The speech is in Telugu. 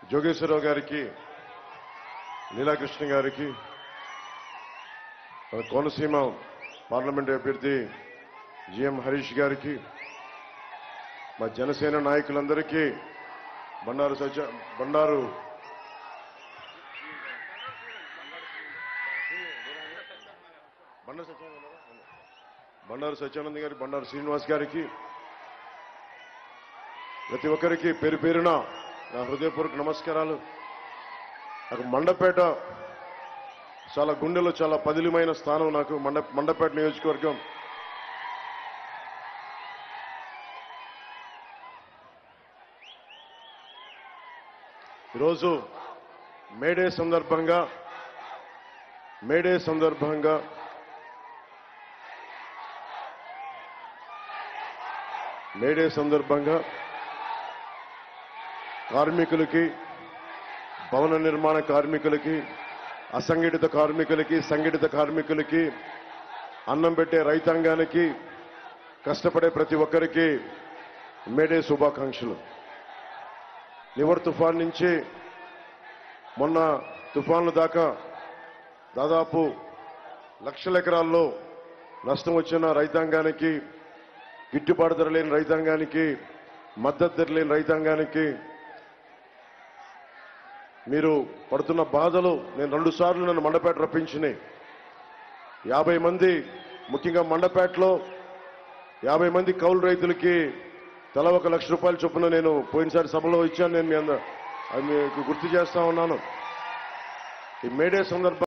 జోగేశ్వరరావు గారికి నీలాకృష్ణ గారికి మన కోనసీమ పార్లమెంట్ అభ్యర్థి జిఎం హరీష్ గారికి మా జనసేన నాయకులందరికీ బండారు సత్య బండారు బండారు సత్యానంద బండారు సత్యానంద్ గారి బండారు శ్రీనివాస్ గారికి ప్రతి ఒక్కరికి పేరు పేరున నా హృదయపూర్వక నమస్కారాలు నాకు మండపేట చాలా గుండెలో చాలా పదిలిమైన స్థానం నాకు మండ మండపేట నియోజకవర్గం ఈరోజు మేడే సందర్భంగా మేడే సందర్భంగా మేడే సందర్భంగా కార్మికులకి భవన నిర్మాణ కార్మికులకి అసంఘటిత కార్మికులకి సంఘటిత కార్మికులకి అన్నం పెట్టే రైతాంగానికి కష్టపడే ప్రతి ఒక్కరికి మేడే శుభాకాంక్షలు నివర్ తుఫాన్ నుంచి మొన్న తుఫాన్ల దాకా దాదాపు లక్షల ఎకరాల్లో నష్టం వచ్చిన రైతాంగానికి గిట్టుబాటు ధర లేని రైతాంగానికి మద్దతు ధర లేని రైతాంగానికి మీరు పడుతున్న బాధలు నేను రెండు సార్లు నన్ను మండపేట రప్పించినాయి యాభై మంది ముఖ్యంగా మండపేటలో యాభై మంది కౌలు రైతులకి తల ఒక లక్ష రూపాయల చొప్పున నేను పోయినసారి సభలో ఇచ్చాను నేను మీ అంద అది మీకు గుర్తు చేస్తా ఉన్నాను ఈ మేడే సందర్భం